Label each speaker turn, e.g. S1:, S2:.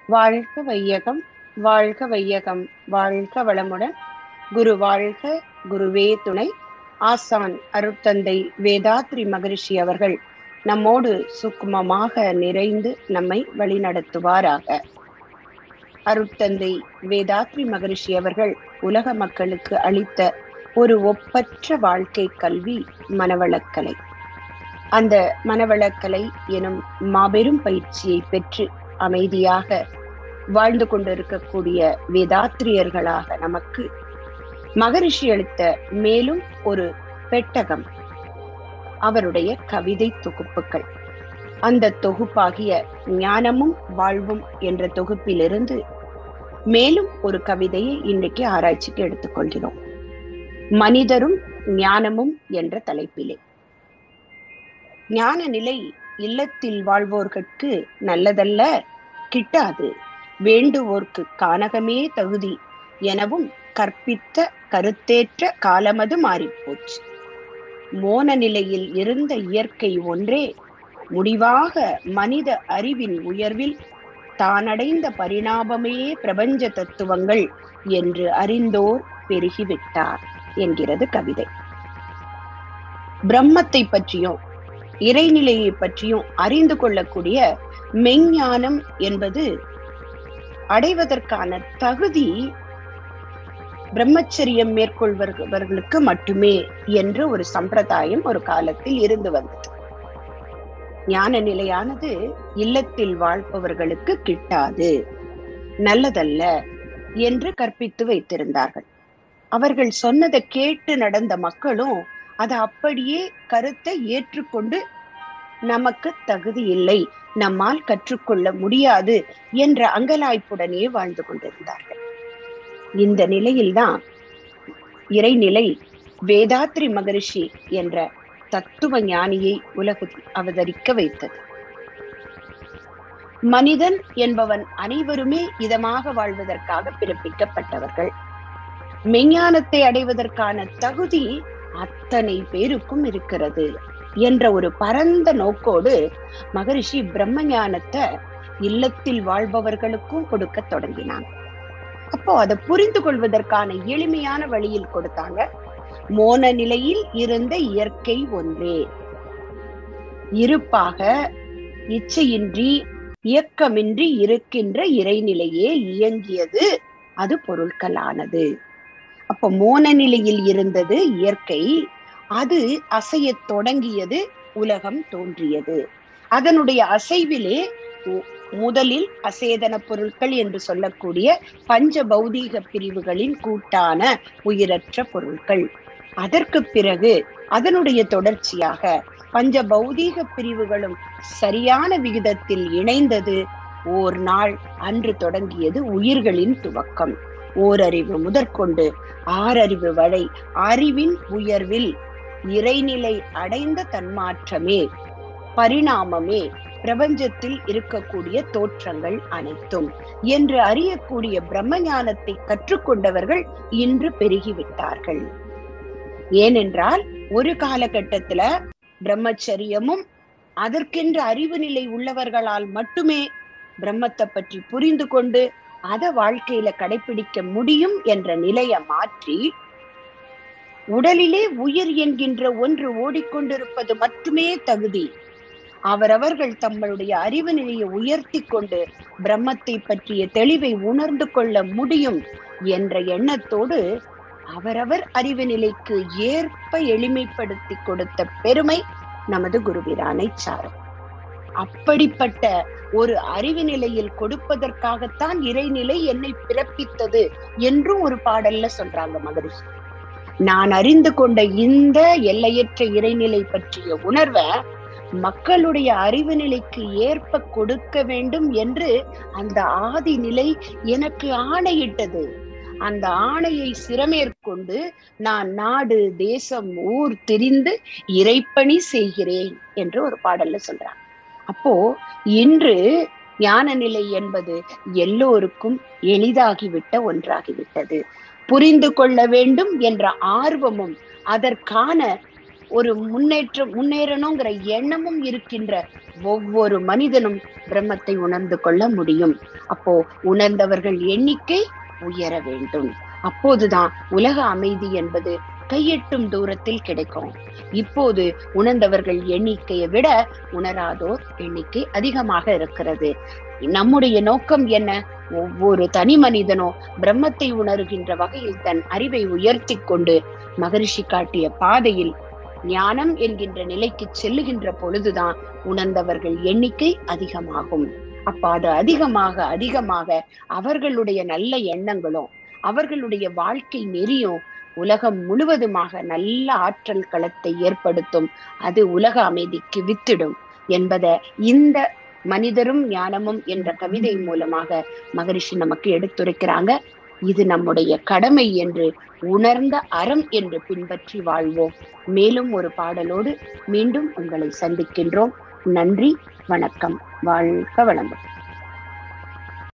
S1: வாழ்க வையகம் வாழ்க வையகம் வாழ்க வளமுடன் குரு வாழ்க குருவே துணை ஆசான் அருட்தந்தை வேதாத்ரி மகரிஷி அவர்கள் நம்மோடு சுக்குமமாக நிறைந்து நம்மை வழிநடத்துவாராக அருட்தந்தை வேதாத்ரி மகரிஷி அவர்கள் உலக மக்களுக்கு அளித்த ஒரு ஒப்பற்ற வாழ்க்கை கல்வி மனவளக்கலை அந்த மனவளக்கலை எனும் மாபெரும் பயிற்சியை பெற்று அமைதியாக வாழ்ந்து கொண்டிருக்கக்கூடிய வேதாத்திரியர்களாக நமக்கு மகரிஷி அளித்த மேலும் ஒரு பெட்டகம் அவருடைய கவிதை தொகுப்புகள் அந்த தொகுப்பாகிய ஞானமும் வாழ்வும் என்ற தொகுப்பிலிருந்து மேலும் ஒரு கவிதையை இன்றைக்கு ஆராய்ச்சிக்கு எடுத்துக்கொள்கிறோம் மனிதரும் ஞானமும் என்ற தலைப்பிலே ஞான நிலை இல்லத்தில் வாழ்வோர்கட்கு நல்லதல்ல கிட்டாது வேண்டுவோர்க்கு கானகமே தகுதி எனவும் கற்பித்த கருத்தேற்ற காலமது மாறிப்போச்சு மோன நிலையில் இருந்த இயற்கை ஒன்றே முடிவாக மனித அறிவின் உயர்வில் தானடைந்த பரிணாமமே பிரபஞ்ச தத்துவங்கள் என்று அறிந்தோர் பெருகிவிட்டார் என்கிறது கவிதை பிரம்மத்தை பற்றியும் இறைநிலையை பற்றியும் அறிந்து கொள்ளக்கூடிய மெஞ்ஞானம் என்பது அடைவதற்கான தகுதி பிரம்மச்சரியம் மேற்கொள்பவர்களுக்கு மட்டுமே என்ற ஒரு சம்பிரதாயம் ஒரு காலத்தில் இருந்து வந்தது ஞான நிலையானது இல்லத்தில் வாழ்பவர்களுக்கு கிட்டாது நல்லதல்ல என்று கற்பித்து வைத்திருந்தார்கள் அவர்கள் சொன்னதை கேட்டு நடந்த மக்களும் அதை அப்படியே கருத்தை ஏற்றுக்கொண்டு நமக்கு தகுதி இல்லை நம்மால் கற்றுக்கொள்ள முடியாது என்ற அங்கலாய்ப்புடனே வாழ்ந்து கொண்டிருந்தார்கள் இந்த நிலையில்தான் இறைநிலை வேதாத்ரி மகரிஷி என்ற தத்துவ ஞானியை உலகத்தில் அவதரிக்க வைத்தது மனிதன் என்பவன் அனைவருமே இதமாக வாழ்வதற்காக பிறப்பிக்கப்பட்டவர்கள் மெஞ்ஞானத்தை அடைவதற்கான தகுதி அத்தனை பேருக்கும் இருக்கிறது என்ற ஒரு பரந்த நோக்கோடு மகரிஷி பிரம்ம ஞானத்தை இல்லத்தில் வாழ்பவர்களுக்கும் கொடுக்க தொடங்கினாங்க அப்போ அதை புரிந்து கொள்வதற்கான எளிமையான வழியில் கொடுத்தாங்க மோன நிலையில் இருந்த இயற்கை ஒன்றே இருப்பாக இச்சையின்றி இயக்கமின்றி இருக்கின்ற இறைநிலையே இயங்கியது அது பொருட்களானது அப்ப மோன நிலையில் இருந்தது இயற்கை அது அசையத் தொடங்கியது உலகம் தோன்றியது அதனுடைய அசைவிலே முதலில் அசேதன பொருட்கள் என்று சொல்லக்கூடிய பஞ்ச பௌதீக பிரிவுகளின் கூட்டான உயிரற்ற பொருட்கள் அதற்கு பிறகு அதனுடைய தொடர்ச்சியாக பஞ்ச பௌதீக பிரிவுகளும் சரியான விகிதத்தில் இணைந்தது ஓர் நாள் அன்று தொடங்கியது உயிர்களின் துவக்கம் ஓரறிவு முதற்கொண்டு ஆறறிவு வரை அறிவின் உயர்வில் இறைநிலை அடைந்த தன்மாற்றமே பரிணாமமே பிரபஞ்சத்தில் இருக்கக்கூடிய தோற்றங்கள் அனைத்தும் என்று அறியக்கூடிய பிரம்ம ஞானத்தை கற்றுக்கொண்டவர்கள் இன்று பெருகிவிட்டார்கள் ஏனென்றால் ஒரு காலகட்டத்துல பிரம்மச்சரியமும் அதற்கென்று அறிவு நிலை உள்ளவர்களால் மட்டுமே பிரம்மத்தை பற்றி புரிந்து கொண்டு அதை வாழ்க்கையில கடைபிடிக்க முடியும் என்ற நிலையை மாற்றி உடலிலே உயிர் என்கின்ற ஒன்று ஓடிக்கொண்டிருப்பது மட்டுமே தகுதி அவரவர்கள் தங்களுடைய அறிவு நிலையை உயர்த்தி கொண்டு பிரம்மத்தை பற்றிய தெளிவை உணர்ந்து கொள்ள முடியும் என்ற எண்ணத்தோடு அவரவர் அறிவு நிலைக்கு ஏற்ப எளிமைப்படுத்தி கொடுத்த பெருமை நமது குருவிரானை சாரும் அப்படிப்பட்ட ஒரு அறிவு நிலையில் கொடுப்பதற்காகத்தான் இறைநிலை என்னை பிறப்பித்தது என்றும் ஒரு பாடல்ல சொல்றாங்க மகரிஷி நான் அறிந்து கொண்ட இந்த எல்லையற்ற இறைநிலை பற்றிய உணர்வை மக்களுடைய அறிவு நிலைக்கு ஏற்ப கொடுக்க வேண்டும் என்று அந்த ஆதி நிலை எனக்கு ஆணையிட்டது அந்த ஆணையை சிறமேற்கொண்டு நான் நாடு தேசம் ஊர் திரிந்து இறைப்பணி செய்கிறேன் என்று ஒரு பாடல்ல சொல்றாங்க அப்போ இன்று ஞான நிலை என்பது எல்லோருக்கும் எளிதாகிவிட்ட ஒன்றாகிவிட்டது புரிந்து கொள்ள வேண்டும் என்ற ஆர்வமும் அதற்கான ஒரு முன்னேற்றம் முன்னேறணுங்கிற எண்ணமும் இருக்கின்ற ஒவ்வொரு மனிதனும் பிரம்மத்தை உணர்ந்து கொள்ள முடியும் அப்போ உணர்ந்தவர்கள் எண்ணிக்கை உயர வேண்டும் அப்போதுதான் உலக அமைதி என்பது கையெட்டும் தூரத்தில் கிடைக்கும் இப்போது உணர்ந்தவர்கள் எண்ணிக்கையை விட உணராதோர் எண்ணிக்கை அதிகமாக இருக்கிறது நம்முடைய நோக்கம் என்ன ஒவ்வொரு தனி மனிதனும் பிரம்மத்தை உணர்கின்ற வகையில் தன் அறிவை உயர்த்தி கொண்டு மகரிஷி காட்டிய பாதையில் ஞானம் என்கின்ற நிலைக்கு செல்லுகின்ற பொழுதுதான் உணர்ந்தவர்கள் எண்ணிக்கை அதிகமாகும் அப்ப அது அதிகமாக அதிகமாக அவர்களுடைய நல்ல எண்ணங்களும் அவர்களுடைய வாழ்க்கை நெறியும் உலகம் முழுவதுமாக நல்ல ஆற்றல் களத்தை ஏற்படுத்தும் அது உலக அமைதிக்கு வித்திடும் என்பதை இந்த மனிதரும் ஞானமும் என்ற கவிதை மூலமாக மகரிஷி நமக்கு எடுத்துரைக்கிறாங்க இது நம்முடைய கடமை என்று உணர்ந்த அறம் என்று பின்பற்றி வாழ்வோம் மேலும் ஒரு பாடலோடு மீண்டும் உங்களை சந்திக்கின்றோம் நன்றி வணக்கம் வாழ்க வளமுடன்